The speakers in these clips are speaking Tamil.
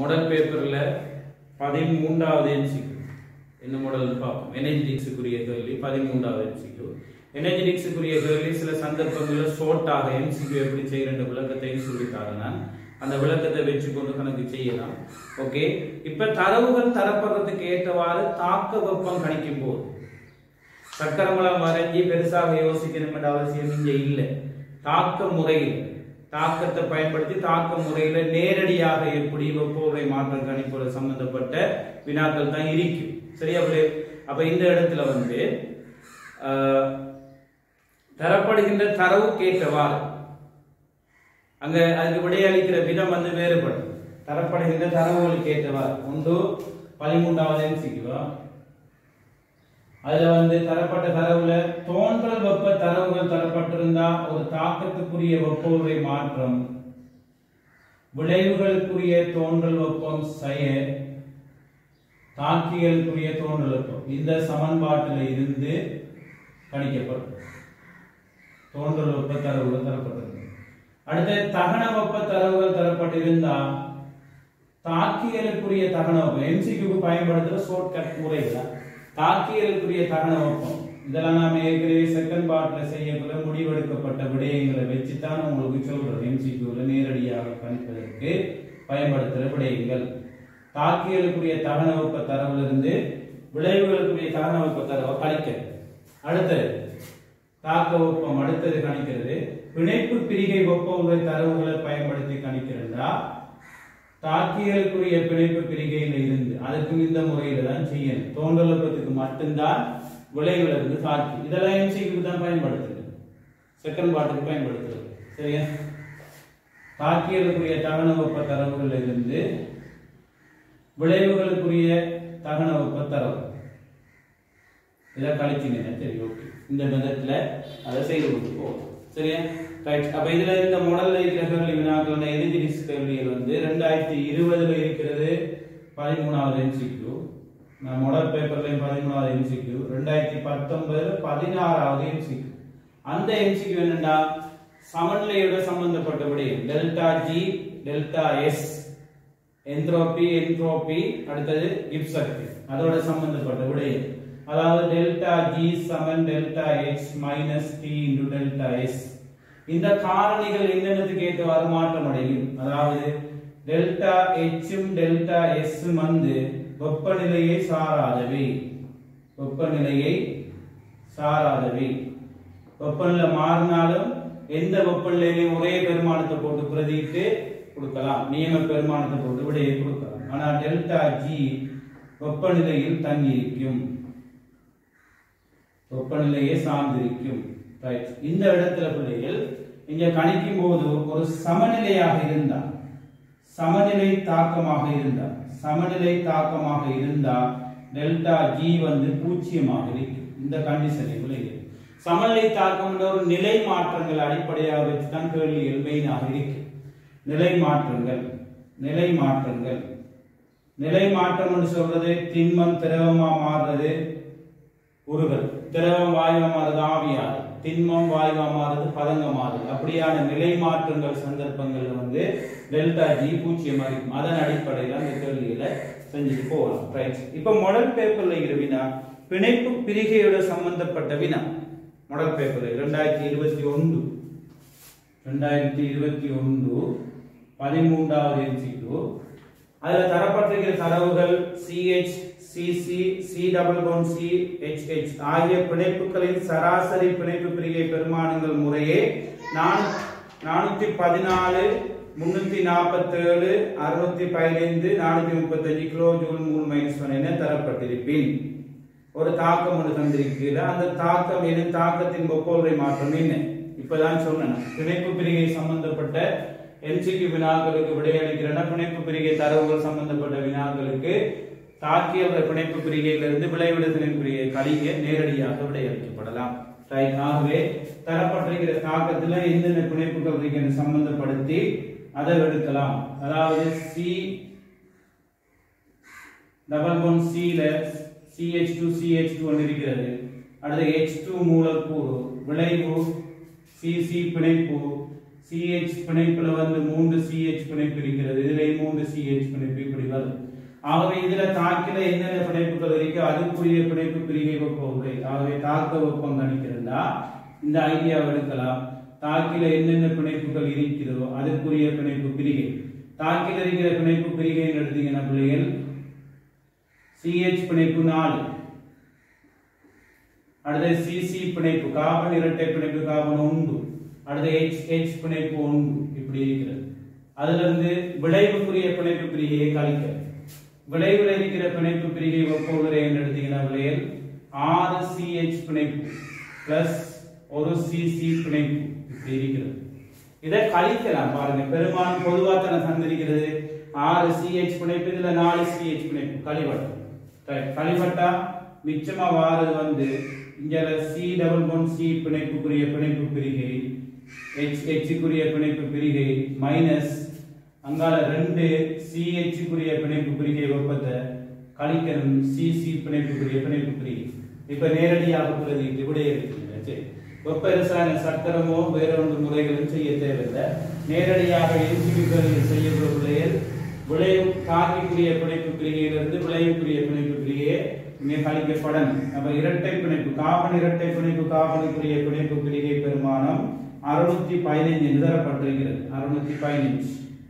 மாடல் பேப்பர்ல பதிமூன்றாவது எம்சிக்யூ என்ன மாடல் பார்ப்போம் எனர்ஜெட்டிக்ஸுக்குரிய கேள்வி பதிமூன்றாவது எம்சிக்யூ எனர்ஜெட்டிக்ஸுக்குரிய கேள்வி சில சந்தர்ப்பங்களில் ஷோர்ட்டாக எம்சிக்யூ எப்படி செய்யற விளக்கத்தையும் சொல்லித்தாரேன் நான் அந்த விளக்கத்தை வச்சு கொண்டு கணக்கு செய்யலாம் ஓகே இப்ப தரவுகள் தரப்படுறதுக்கு ஏற்றவாறு தாக்க வெப்பம் கணிக்கும் போது சக்கரமலம் வரைஞ்சி பெருசாக யோசிக்கணும் என்ற அவசியம் இங்க இல்லை தாக்க முறையில் தாக்கத்தை பயன்படுத்தி தாக்க முறையில நேரடியாக எப்படி வெப்போரை மாற்றம் கணிப்போட சம்பந்தப்பட்ட வினாக்கள் தான் இருக்கும் சரியா பிள்ளை? அப்ப இந்த இடத்துல வந்து ஆஹ், தரப்படுகின்ற தரவு கேட்டவாறு அங்க அதுக்கு விடையளிக்கிற விதம் வந்து வேறுபடும் தரப்படுகின்ற தரவுகளுக்கு ஏற்றவாறு ஒன்று பதிமூன்றாவது எம்சிக்குவா அதுல வந்து தரப்பட்ட தரவுல தோன்றல் வெப்ப தரவுகள் தரப்பட்டிருந்தா ஒரு தாக்கத்துக்குரிய வெப்ப உறை மாற்றம் விளைவுகளுக்குரிய தோன்றல் வெப்பம் செய்ய தாக்கியலுக்குரிய தோன்றல் வெப்பம் இந்த சமன்பாட்டில் இருந்து கணிக்கப்படும் தோன்றல் வெப்ப தரவுகள் தரப்பட்டிருக்கு அடுத்து தகன வெப்ப தரவுகள் தரப்பட்டிருந்தா தாக்கியலுக்குரிய தகன வெப்பம் எம்சிக்கு பயன்படுத்துற ஷார்ட்கட் முறைகள் தாக்கியலுக்குரிய தகன வெப்பம் இதெல்லாம் நாம ஏற்கனவே செகண்ட் பார்ட்ல செய்யக்குள்ள முடிவெடுக்கப்பட்ட விடயங்களை வச்சுதான் உங்களுக்கு சொல்றோம் எம்சிக்யூல நேரடியாக கணிப்பதற்கு பயன்படுத்துற விடயங்கள் தாக்கியலுக்குரிய தகன வெப்ப தரவிலிருந்து விளைவுகளுக்குரிய தகன வெப்ப தரவை கணிக்க அடுத்தது தாக்க வெப்பம் அடுத்தது கணிக்கிறது பிணைப்பு பிரிகை வெப்ப உரை தரவுகளை பயன்படுத்தி கணிக்கிறதா தாக்கியலுக்குரிய பிணைப்பு பிரிகையில இருந்து அதுக்கும் இந்த முறையில தான் செய்யணும் தோன்றல் வெப்பத்துக்கு மட்டும்தான் விளைவுல இருந்து தாக்கி இதெல்லாம் எம்சிக்கு தான் பயன்படுத்துது செகண்ட் பாட்டுக்கு பயன்படுத்துறது சரியா தாக்கியலுக்குரிய தகன வெப்ப தரவுகளில் இருந்து விளைவுகளுக்குரிய தகன வெப்ப தரவு இதை கழிச்சிங்க சரி ஓகே இந்த மெதட்ல அதை செய்து கொண்டு போகும் சரியா ரைட் அப்ப இதுல இந்த மாடல்ல இருக்கிற கேள்வி வினாக்களோட எதிர்திரிஸ் கேள்விகள் வந்து ரெண்டாயிரத்தி இருபதுல இருக்கிறது பதிமூணாவது எம்சிக்யூ நான் மாடல் பேப்பர்லயும் பதிமூணாவது எம்சிக்யூ ரெண்டாயிரத்தி பத்தொன்பதுல பதினாறாவது எம்சிக்யூ அந்த எம்சிக்யூ என்னன்னா சமநிலையோட சம்பந்தப்பட்ட விடயம் delta G delta S entropy entropy அடுத்தது கிப் சக்தி அதோட சம்பந்தப்பட்ட விடயம் அதாவது டெல்டா ஜி சமன் delta X minus T into delta S இந்த காரணிகள் என்னென்னத்துக்கு ஏற்றவாறு மாற்றம் அடையும் அதாவது டெல்டா எச்சும் டெல்டா எஸ் வந்து வெப்பநிலையை சாராதவை வெப்பநிலையை சாராதவை வெப்பநிலை மாறினாலும் எந்த வெப்பநிலையிலையும் ஒரே பெருமானத்தை போட்டு பிரதியிட்டு கொடுக்கலாம் நியம பெருமானத்தை போட்டு விடையை கொடுக்கலாம் ஆனா டெல்டா ஜி வெப்பநிலையில் தங்கியிருக்கும் வெப்பநிலையை சார்ந்திருக்கும் ரைட் இந்த இடத்துல பிள்ளைகள் இங்க கணிக்கும் போது ஒரு சமநிலையாக இருந்தா சமநிலை தாக்கமாக இருந்தா சமநிலை தாக்கமாக இருந்தா டெல்டா ஜி வந்து பூஜ்ஜியமாக இருக்கும் இந்த கண்டிஷனை பிள்ளைகள் சமநிலை தாக்கம் என்ற ஒரு நிலை மாற்றங்கள் அடிப்படையாக வச்சுதான் கேள்விகள் மெயினாக இருக்கு நிலை மாற்றங்கள் நிலை மாற்றங்கள் நிலை மாற்றம் சொல்றது திண்மம் திரவமா மாறுறது உருகல் திரவம் வாயுவா மாறுது ஆவியாது திண்மம் வாயுவா மாறுது பதங்க மாறுது அப்படியான நிலை மாற்றங்கள் சந்தர்ப்பங்கள்ல வந்து டெல்டா ஜி பூஜ்ஜியமா இருக்கும் அதன் அடிப்படையில் அந்த கேள்விகளை செஞ்சுட்டு போகலாம் ரைட் இப்ப மாடல் பேப்பர்ல இருக்கிற வினா பிணைப்பு பிரிகையோட சம்பந்தப்பட்ட வினா மாடல் பேப்பர்ல இரண்டாயிரத்தி இருபத்தி ஒன்று ரெண்டாயிரத்தி இருபத்தி ஒன்று பதிமூன்றாவது எம்சிக்கு அதுல தரப்பட்டிருக்கிற தரவுகள் CH CC C double one C H H ஆகிய பிணைப்புகளின் சராசரி பிணைப்பு பிரிகை பெருமானங்கள் முறையே நான் நானூத்தி பதினாலு முன்னூத்தி நாற்பத்தேழு அறுநூத்தி பதினைந்து நானூத்தி முப்பத்தஞ்சு கிலோ ஜூல் மூணு மைனஸ் ஒன் என தரப்பட்டிருப்பின் ஒரு தாக்கம் ஒன்று தந்திருக்கிற அந்த தாக்கம் எது தாக்கத்தின் வெப்போரை மாற்றம் என்ன இப்பதான் சொன்னேன் பிணைப்பு பிரிகை சம்பந்தப்பட்ட எம்சிக்கு வினாக்களுக்கு விடையளிக்கிறேன்னா பிணைப்பு பிரிகை தரவுகள் சம்பந்தப்பட்ட வினாக்களுக்கு தாக்கிய பிணைப்பு பிரிகையிலிருந்து விளைவிடுதலின் பிரிகை கழிக்க நேரடியாக விடையளிக்கப்படலாம் ரைட் ஆகவே தரப்பட்டிருக்கிற தாக்கத்துல எந்தெந்த பிணைப்புகள் இருக்கிறது சம்பந்தப்படுத்தி அதை எடுக்கலாம் அதாவது சி டபுள் ஒன் சில சிஹெச் டூ சிஹெச் டூ இருக்கிறது அடுத்து ஹெச் டூ மூலக்கூறு விளைவு சிசி பிணைப்பு சிஹெச் பிணைப்புல வந்து மூன்று சிஹெச் பிணைப்பு இருக்கிறது இதுல மூன்று சிஹெச் பிணைப்பு இப்படி வருது ஆகவே இதுல தாக்கில என்னென்ன பிணைப்புகள் இருக்கு அதுக்குரிய பிணைப்பு பிரிகை வெப்பம் உரை ஆகவே தாக்க வெப்பம் கணிக்கிறதா இந்த ஐடியாவை எடுக்கலாம் தாக்கில என்னென்ன பிணைப்புகள் இருக்கிறதோ அதுக்குரிய பிணைப்பு பிரிகை தாக்கில இருக்கிற பிணைப்பு பிரிகை எடுத்தீங்கன்னா பிள்ளைகள் சிஹெச் பிணைப்பு நாலு அடுத்து சிசி பிணைப்பு கார்பன் இரட்டை பிணைப்பு கார்பன் உண்டு அடுத்து எச் எச் பிணைப்பு உண்டு இப்படி இருக்கிறது அதுல இருந்து விளைவுக்குரிய பிணைப்பு பிரிகையை கழிக்க விளைவில் இருக்கிற பிணைப்பு பிரிகை ஒப்புகிற என்று எடுத்தீங்கன்னா விளையல் ஆறு சிஹெச் பிணைப்பு பிளஸ் ஒரு சிசி பிணைப்பு இப்படி இருக்கிறது இதை கழிக்கலாம் பாருங்க பெரும்பாலும் பொதுவாக தானே தந்திருக்கிறது ஆறு சிஹெச் பிணைப்பு இதுல நாலு சிஹெச் பிணைப்பு கழிவட்டம் Right. கழிவட்டா மிச்சமா வாரது வந்து இங்க சி டபுள் ஒன் சி பிணைப்புக்குரிய பிணைப்பு பிரிகை ஹெச் ஹெச்சுக்குரிய பிணைப்பு பிரிகை மைனஸ் அங்கால ரெண்டு சிஹெச்சுக்குரிய பிணைப்பு பிரிகை வெப்பத்தை கழிக்கணும் சிசி பிணைப்புக்குரிய பிணைப்பு பிரிகை இப்ப நேரடியாக பிரதிட்டு விடைய இருக்குங்க சரி வெப்ப ரசாயன சக்கரமோ வேற ஒன்று முறைகளும் செய்ய தேவையில்லை நேரடியாக எரிச்சுவிகளில் செய்யக்கூடிய விளைவு தாக்கிக்குரிய பிணைப்பு பிரிகையிலிருந்து விளைவுக்குரிய பிணைப்பு பிரிகையை இங்கே கழிக்கப்படணும் அப்ப இரட்டை பிணைப்பு காபன் இரட்டை பிணைப்பு காபனுக்குரிய பிணைப்பு பிரிகை பெருமானம் அறுநூத்தி பதினைஞ்சு நிதரப்பட்டிருக்கிறது அறுநூத்தி பதினைஞ்சு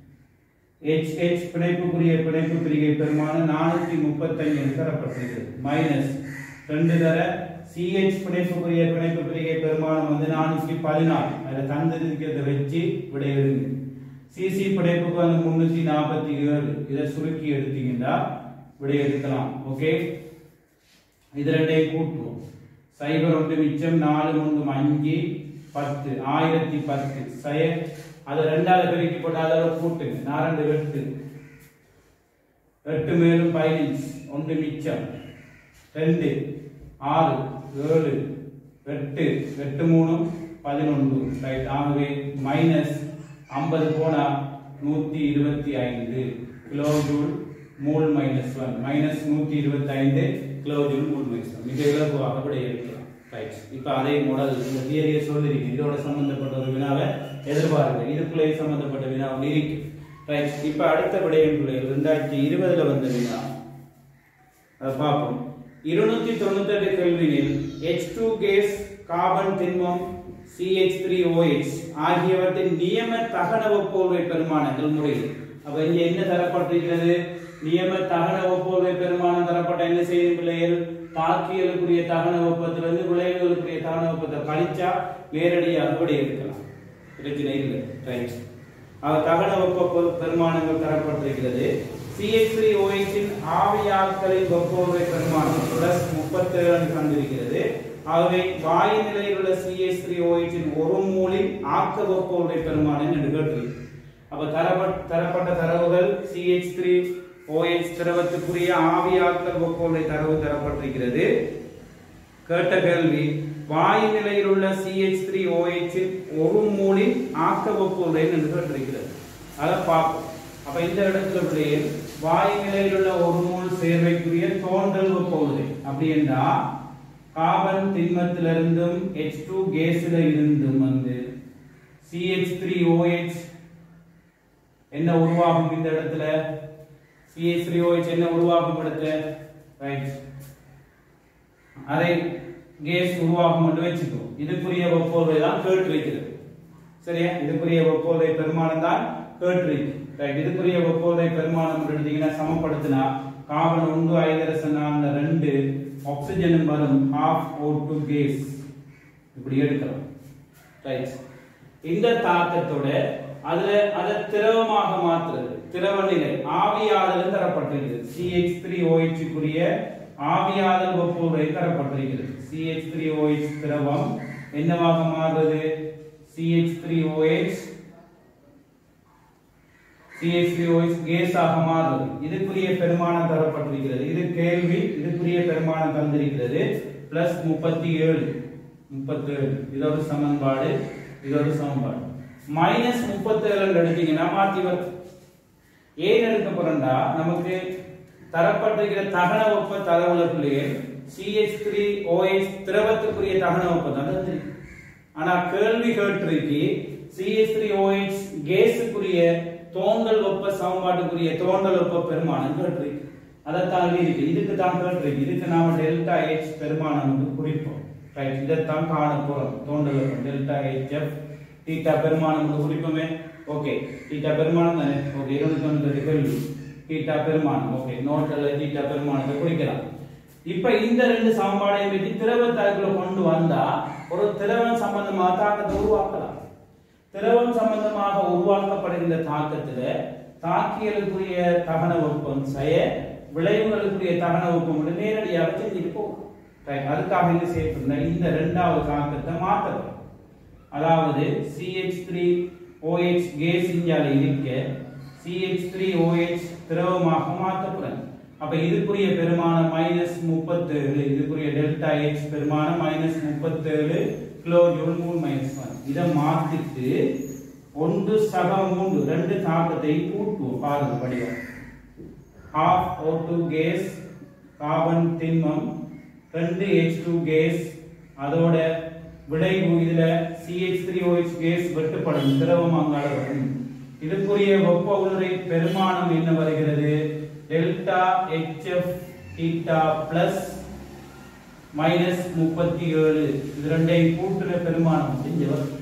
எச் எச் பிணைப்புக்குரிய பிணைப்பு பிரிகை பெருமானம் நானூத்தி முப்பத்தஞ்சு நிதரப்பட்டிருக்கிறது மைனஸ் ரெண்டு தர சிஹெச் பிணைப்புக்குரிய பிணைப்பு பிரிகை பெருமானம் வந்து நானூத்தி பதினாலு அதில் தந்திருக்கிறத வச்சு விடையெழுங்க சிசி பிணைப்புக்கு வந்து முன்னூத்தி நாற்பத்தி ஏழு இதை சுருக்கி எடுத்தீங்கன்னா விடை எடுக்கலாம் ஓகே இது ரெண்டையும் கூட்டுவோம் சைபர் ஒன்று மிச்சம் நாலு மூன்று அஞ்சு பத்து ஆயிரத்தி பத்து சய அதை ரெண்டாவது பெருக்கி போட்டு அதோட கூட்டுங்க நான் ரெண்டு வெட்டு எட்டு மேலும் பதினஞ்சு ஒன்று மிச்சம் ரெண்டு ஆறு ஏழு எட்டு எட்டு மூணு பதினொன்று ரைட் ஆகவே மைனஸ் ஐம்பது போனா நூத்தி இருபத்தி ஐந்து kilo joule mole minus one minus நூத்தி இருபத்தி ஐந்து kilo joule mole minus one மிக இலகுவாக விடை எடுக்கலாம் ரைட் இப்போ அதே மாடல் இந்த தியரியை சொல்லிருக்கீங்க இதோட சம்பந்தப்பட்ட ஒரு வினாவை எதிர்பாருங்க இதுக்குள்ளே சம்பந்தப்பட்ட வினாவும் இருக்கு ரைட் இப்போ அடுத்த விடயம் பிள்ளைகள் ரெண்டாயிரத்தி இருபதுல வந்த வினா அதை பார்ப்போம் இருநூத்தி தொண்ணூத்தி எட்டு கெல்வினில் எச் டூ கேஸ் கார்பன் திண்மம் CH3OH ஆகியவற்றின் நியம தகன ஒப்புமை பெருமானங்கள் முறையில் அப்ப இங்க என்ன தரப்பட்டிருக்கிறது நியம தகன ஒப்புமை பெருமானம் தரப்பட்ட என்ன செய்யும் பிள்ளைகள் தாக்கியலுக்குரிய தகன வெப்பத்திலிருந்து விளைவுகளுக்குரிய தகன வெப்பத்தை கழிச்சா நேரடியாக விடை எடுக்கலாம் பிரச்சனை இல்லை ரைட் ஆக தகன வெப்ப பெரு- பெருமானங்கள் தரப்பட்டிருக்கிறது CH3OH இன் ஆவியாக்களின் வெப்போவை பெருமானம் பிளஸ் முப்பத்தேழு தந்திருக்கிறது ஆகவே வாயு நிலையில் உள்ள CH3OH இன் ஒரு மூலின் ஆக்க வெப்போவை பெருமானம் என்று கேட்டிருக்கு அப்ப தரப்பட்ட தரப்பட்ட தரவுகள் CH3OH திரவத்துக்குரிய ஆவியாக்கல் வெப்போவை தரவு தரப்பட்டிருக்கிறது கேட்ட கேள்வி வாயு நிலையில் உள்ள CH3OH இன் ஒரு மூலின் ஆக்க வெப்போவை என்று கேட்டிருக்கிறது அதை பார்ப்போம் அப்ப இந்த இடத்துல பிள்ளையே வாயு நிலையில் உள்ள ஒரு மூல் சேர்வைக்குரிய தோன்றல் வெப்போதை அப்படி என்றா கார்பன் திண்மத்திலிருந்தும் H2 கேஸ்ல இருந்தும் வந்து CH3OH என்ன உருவாகும் இந்த இடத்துல CH3OH என்ன உருவாகும் இடத்துல ரைட் அதை கேஸ் உருவாகும் என்று வச்சுக்கோ இதுக்குரிய வெப்போதை தான் கேட்டு வைக்கிறது சரியா இதுக்குரிய வெப்போதை பெருமானம் தான் கேட்டு வைக்கும் ரைட் இதுக்குரிய வெப்போதை பெருமானம் எடுத்தீங்கன்னா சமப்படுத்தினா கார்பன் ஒன்று ஐதரசன் நான்கு ரெண்டு ஆக்சிஜனும் வரும் half O2 கேஸ் இப்படி எடுக்கலாம் ரைட் இந்த தாக்கத்தோட அதுல அதை திரவமாக மாற்றுறது திரவ நிலை ஆவியாதல் தரப்பட்டிருக்கிறது CH3OH க்குரிய ஆவியாதல் வெப்பநிலை தரப்பட்டிருக்கிறது CH3OH திரவம் என்னவாக மாறுறது CH3OH CH3OH கேஸாக மாறுறது இதுக்குரிய பெருமானம் தரப்பட்டிருக்கிறது இது கேள்வி இதுக்குரிய பெருமானம் தந்திருக்கிறது பிளஸ் முப்பத்தி ஏழு முப்பத்தேழு இதோட சமன்பாடு இதோட சமன்பாடு மைனஸ் முப்பத்தேழு எடுத்தீங்கன்னா மாத்தி வரும் ஏன் எடுக்க போறோம்டா நமக்கு தரப்பட்டிருக்கிற தகன வெப்ப தகவலுக்குள்ளேயே CH3OH திரவத்துக்குரிய தகன வெப்பம் தான் தந்திருக்கு ஆனா கேள்வி கேட்டிருக்கு CH3OH கேஸுக்குரிய தோண்டல் வெப்ப சமன்பாட்டுக்குரிய தோண்டல் வெப்ப பெருமானம் கேட்டிருக்கு அதைத்தான் இருக்கு இதுக்கு தான் கேட்டிருக்கு இதுக்கு நாம டெல்டா H பெருமானம் வந்து குறிப்போம் ரைட் இதைத்தான் காண போறோம் தோண்டல் வெப்பம் டெல்டா HF தீட்டா பெருமானம் வந்து குறிப்போமே ஓகே தீட்டா பெருமானம் தானே ஓகே இருபத்தி ஒன்பது கேள்வி தீட்டா பெருமானம் ஓகே நோட்டில் தீட்டா பெருமானத்தை குறிக்கலாம் இப்ப இந்த ரெண்டு சமன்பாடையும் வச்சு திரவ தரக்குள்ள கொண்டு வந்தா ஒரு திரவம் சம்பந்தமாக தாக்கத்தை உருவாக்கலாம் திரவம் சம்பந்தமாக உருவாக்கப்படுகின்ற தாக்கத்துல தாக்கியலுக்குரிய தகன வெப்பம் செய்ய விளைவுகளுக்குரிய தகன வெப்பம் வந்து நேரடியாக செஞ்சுட்டு போகும் Right. அதுக்காக என்ன செய்யப்படுற இந்த இரண்டாவது தாக்கத்தை மாற்றணும் அதாவது CH3OH கேஸ் இஞ்சால இருக்க CH3OH திரவமாக மாற்றப்படும் அப்ப இதுக்குரிய பெருமானம் மைனஸ் முப்பத்தேழு இதுக்குரிய டெல்டா H பெருமானம் மைனஸ் முப்பத்தேழு கிலோ ஜூல் மூணு மைனஸ் ஒன் இதை மாத்திட்டு ஒன்று சக மூன்று ரெண்டு தாக்கத்தை கூட்டுவோம் பாருங்க படிவம் half O2 கேஸ் கார்பன் திண்மம் ரெண்டு H2 கேஸ் அதோட விளைவு இதுல CH3OH கேஸ் வெட்டுப்படும் திரவம் அங்கால வரும் இதுக்குரிய வெப்ப உணரை பெருமானம் என்ன வருகிறது delta HF theta plus minus முப்பத்தி ஏழு இது ரெண்டையும் கூட்டுன பெருமானம் செஞ்சு வரும்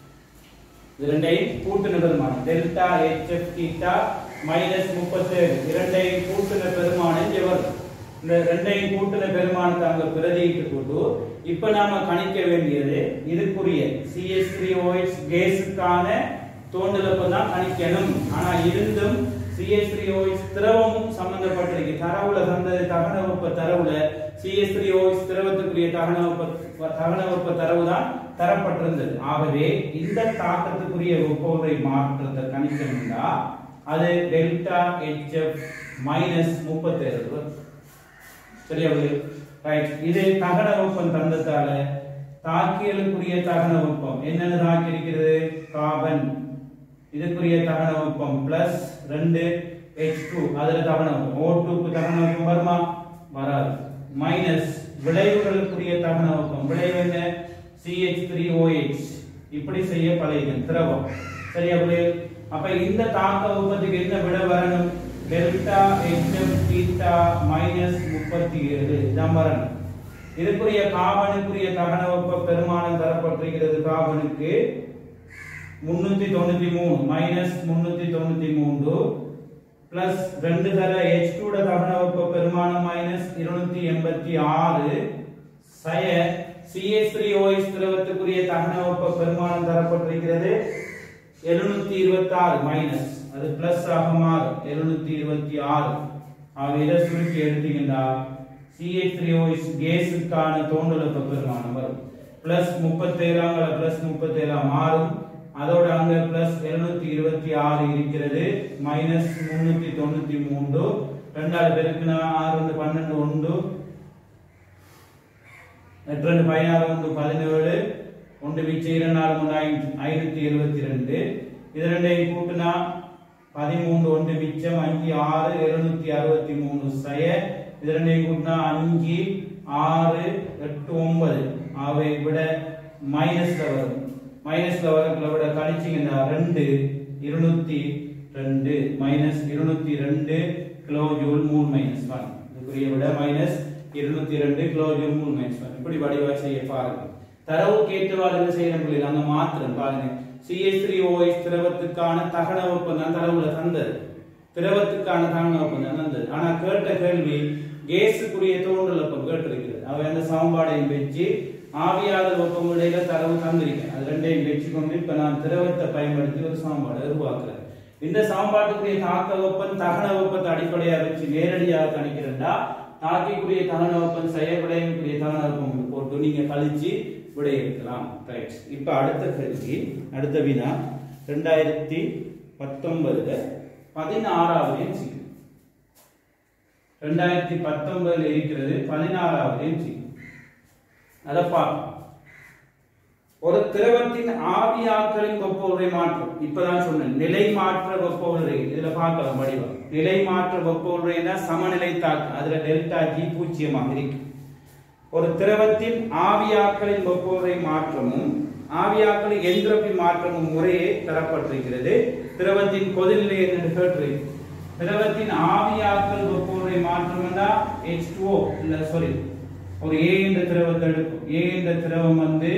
இது ரெண்டையும் கூட்டுன பெருமானம் டெல்டா HF தீட்டா மைனஸ் முப்பத்தேழு இரண்டையும் கூட்டுன பெருமானம் எவர் இந்த ரெண்டையும் கூட்டுன பெருமானத்தை அங்க பிரதியிட்டு போட்டு இப்ப நாம கணிக்க வேண்டியது இதுக்குரிய CH3OH கேஸுக்கான தோண்டலப்ப தான் கணிக்கணும் ஆனா இருந்தும் CH3OH திரவமும் சம்பந்தப்பட்டிருக்கு தரவுல தந்தது தகன வெப்ப தரவுல CH3OH திரவத்துக்குரிய தகன வெப்ப தகன வெப்ப தரவு தான் தரப்பட்டிருந்தது ஆகவே இந்த தாக்கத்துக்குரிய வெப்ப உரை மாற்றத்தை கணிக்கணும்னா அது டெல்டா HF மைனஸ் முப்பத்தேழு சரியா ரைட் இது தகன வெப்பம் தந்ததால தாக்கியலுக்குரிய தகன வெப்பம் என்னென்ன தாக்கி இருக்கிறது கார்பன் இதுக்குரிய தகன வெப்பம் பிளஸ் ரெண்டு H2 அதுல தகன வெப்பம் O2 க்கு தகன வெப்பம் வருமா வராது மைனஸ் விளைவுகளுக்குரிய தகன வெப்பம் விளைவு என்ன CH3OH இப்படி செய்ய பழகிடும் திரவம் சரியா புரியுது அப்ப இந்த தாக்க வெப்பத்துக்கு என்ன விட வரணும் டெல்டா HF தீட்டா மைனஸ் முப்பத்தி ஏழு இதான் வரணும் இதுக்குரிய காபனுக்குரிய தகன வெப்ப பெருமானம் தரப்பட்டிருக்கிறது காபனுக்கு முன்னூத்தி தொண்ணூத்தி மூணு மைனஸ் முன்னூத்தி தொண்ணூத்தி மூன்று பிளஸ் ரெண்டு தர H டூட தகன வெப்ப பெருமானம் மைனஸ் இருநூத்தி எண்பத்தி ஆறு சய CH3OH திரவத்துக்குரிய தகன வெப்ப பெருமானம் தரப்பட்டிருக்கிறது எழுநூத்தி இருபத்தி ஆறு மைனஸ் அது பிளஸ் ஆக மாறும் எழுநூத்தி இருபத்தி ஆறு ஆக இதை சுருக்கி எடுத்தீங்கன்னா CH3OH கேஸுக்கான தோண்டல் வெப்ப பெருமானம் வரும் பிளஸ் முப்பத்தேழாங்கள பிளஸ் முப்பத்தேழா மாறும் அதோட அங்க பிளஸ் எழுநூத்தி இருபத்தி ஆறு இருக்கிறது மைனஸ் முன்னூத்தி தொண்ணூத்தி மூன்று ரெண்டாவது பெருக்குனா ஆறு ரெண்டு பன்னெண்டு ஒன்று எட்டு ரெண்டு பதினாறு ஒன்று பதினேழு ஒன்று மிச்சம் இரண்டாறு மூணு ஐந்து ஐநூத்தி எழுபத்தி ரெண்டு இது ரெண்டையும் கூட்டினா பதிமூன்று ஒன்று மிச்சம் அஞ்சு ஆறு எழுநூத்தி அறுபத்தி மூணு சய இது ரெண்டையும் கூட்டினா அஞ்சு ஆறு எட்டு ஒன்பது அவை விட மைனஸ்ல வரும் மைனஸ்ல வரக்குள்ள விட கழிச்சிங்கன்னா ரெண்டு இருநூத்தி ரெண்டு மைனஸ் இருநூத்தி ரெண்டு கிலோ ஜூல் மூணு மைனஸ் ஒன் இதுக்குரிய விட மைனஸ் இருநூத்தி ரெண்டு கிலோ ஜூல் மூணு மைனஸ் ஒன் இப்படி வடிவா செய்ய பாருங்க தரவுக்கு ஏற்றவாறு என்ன செய்யணும் பிள்ளைகள் அங்க மாத்திரம் பாருங்க CH3OH திரவத்துக்கான தகன வெப்பம் தான் தரவுல தந்தது திரவத்துக்கான தகன வெப்பம் தான் தந்தது ஆனா கேட்ட கேள்வி கேஸுக்குரிய தோன்றல் வெப்பம் கேட்டிருக்கிறது அவை அந்த சமன்பாடையும் வச்சு ஆவியாதல் வெப்பம் இடையில தரவு தந்திருக்கேன் அது ரெண்டையும் வச்சு கொண்டு இப்ப நான் திரவத்தை பயன்படுத்தி ஒரு சமன்பாடு உருவாக்குறேன் இந்த சமன்பாட்டுக்குரிய தாக்க வெப்பம் தகன வெப்பத்தை அடிப்படையாக வச்சு நேரடியாக கணிக்கிறேன்டா தாக்கிக்குரிய தகன வெப்பம் செய்யப்படையக்கூடிய தகன வெப்பம் போட்டு நீங்க கழிச்சு விடையெடுக்கலாம் ரைட் இப்ப அடுத்த கேள்வி அடுத்த வினா ரெண்டாயிரத்தி பத்தொன்பதுல பதினாறாவது எம்சி ரெண்டாயிரத்தி பத்தொன்பதுல இருக்கிறது பதினாறாவது எம்சி அதை பார்ப்போம் ஒரு திரவத்தின் ஆவியாக்கலின் வெப்ப உரை மாற்றம் இப்பதான் சொன்னேன் நிலை மாற்ற வெப்ப உரை இதுல பார்க்கலாம் வடிவம் நிலை மாற்ற வெப்ப உரைனா சமநிலை தாக்கம் அதுல டெல்டா ஜி பூஜ்ஜியமாக இருக்கு ஒரு திரவத்தின் ஆவியாக்கலின் வெப்ப உரை மாற்றமும் ஆவியாக்கள் என்ட்ரோபி மாற்றமும் முறையே தரப்பட்டிருக்கிறது திரவத்தின் கொதிநிலை என்று கேட்டிருக்கு திரவத்தின் ஆவியாக்கல் வெப்பநிலை மாற்றம் என்றா H2O இல்ல சாரி ஒரு A என்ற திரவத்தை எடுக்கும் A என்ற திரவம் வந்து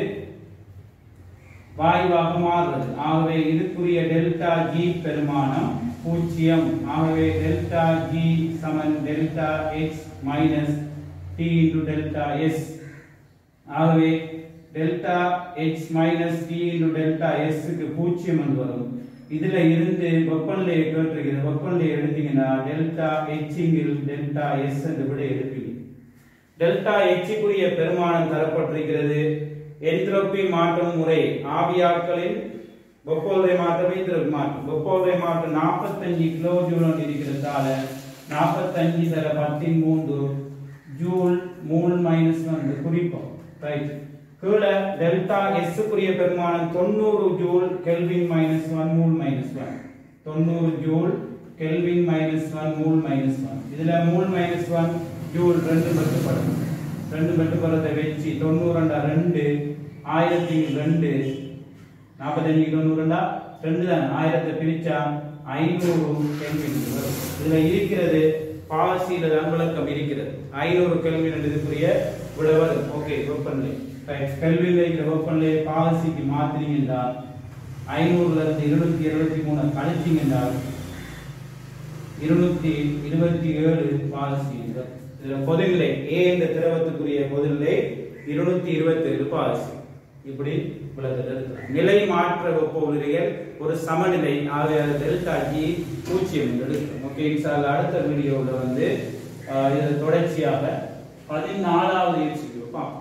வாயுவாக மாறுறது ஆகவே இதுக்குரிய டெல்டா G பெருமானம் பூஜ்ஜியம் ஆகவே டெல்டா G சமன் delta X minus T into delta S ஆகவே delta X minus T into delta S க்கு பூஜ்ஜியம் என்று வரும் இதுல இருந்து வெப்பநிலையை கேட்டிருக்கிறது வெப்பநிலையை எடுத்தீங்கன்னா டெல்டா H இங்கில் டெல்டா S என்று விட எடுப்பீங்க டெல்டா எச்சுக்குரிய பெருமானம் தரப்பட்டிருக்கிறது என்ட்ரோபி மாற்றம் முறை ஆவியாக்களின் வெப்பநிலை மாற்றம் என்ட்ரோபி மாற்றம் வெப்பநிலை மாற்றம் 45 கிலோ ஜூல் இருக்கிறதால 45 தர பத்தின் மூன்று ஜூல் மூல் மைனஸ் வந்து குறிப்போம் ரைட் கீழே டெல்டா எஸ் குரிய பெருமானம் தொண்ணூறு joule kelvin minus one mole minus one தொண்ணூறு joule kelvin minus one mole minus one இதுல மூல் மைனஸ் ஒன் ஜூல் ரெண்டு பெட்டுப்படும் ரெண்டு பெட்டுப்படத்தை வச்சு தொண்ணூறுண்டா ரெண்டு ஆயிரத்தி ரெண்டு நாற்பத்தஞ்சு தொண்ணூறுண்டா ரெண்டு தான் ஆயிரத்தை பிரிச்சா ஐநூறு கெல்வின் வரும் இதுல இருக்கிறது பாசியில தான் விளக்கம் இருக்கிறது ஐநூறு கெல்வின் இதுக்குரிய விடவர் ஓகே வெப்பநிலை கல்வியில் இருக்கிற வெப்பநிலையை பாசிக்கு மாத்தினீங்கன்னா ஐநூறுல இருந்து இருநூத்தி இருபத்தி மூணு கழிச்சீங்கன்னா இருநூத்தி இருபத்தி ஏழு பாசி இதுல பொதுநிலை ஏ என்ற திரவத்துக்குரிய பொதுநிலை இருநூத்தி இருபத்தி ஏழு பாசி இப்படி விளக்கத்தில் இருக்கிறார் நிலை மாற்ற வெப்பநிலைகள் ஒரு சமநிலை ஆகிய டெல்டா ஜி பூஜ்ஜியம் என்று எடுக்கிறோம் ஓகே இன்ஷால்லா அடுத்த வீடியோவில் வந்து ஆஹ், இது தொடர்ச்சியாக பதினாலாவது யூசிக்கு பார்ப்போம்